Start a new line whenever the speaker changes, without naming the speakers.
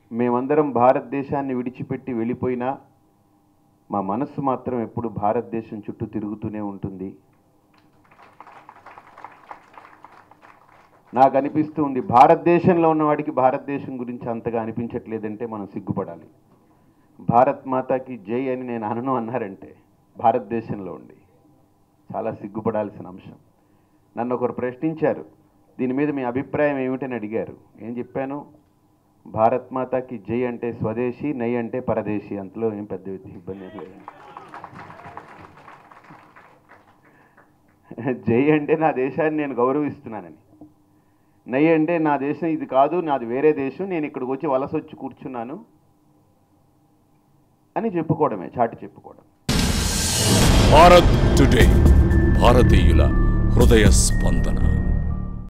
మేమందరం భారతదేశాన్ని విడిచిపెట్టి వెళ్ళిపోయినా మా మనస్సు మాత్రం ఎప్పుడు భారతదేశం చుట్టూ తిరుగుతూనే ఉంటుంది నాకు అనిపిస్తుంది భారతదేశంలో ఉన్నవాడికి భారతదేశం గురించి అంతగా అనిపించట్లేదంటే మనం సిగ్గుపడాలి భారత్ మాతాకి జై అని నేను అనను అన్నారంటే భారతదేశంలో ఉండి చాలా సిగ్గుపడాల్సిన అంశం నన్ను ఒకరు ప్రశ్నించారు దీని మీద మీ అభిప్రాయం ఏమిటని అడిగారు ఏం చెప్పాను భారత్ మాతాకి జై అంటే స్వదేశీ నై అంటే పరదేశీ అంతలో ఏం పెద్ద ఇబ్బంది ఏం లేదు జై అంటే నా దేశాన్ని నేను గౌరవిస్తున్నానని నై అంటే నా దేశం ఇది కాదు నాది వేరే దేశం నేను ఇక్కడికి వచ్చి వలస వచ్చి కూర్చున్నాను అని చెప్పుకోవడమే చాటి చెప్పుకోవడం
భారత్ టుడే భారతీయుల హృదయ స్పందన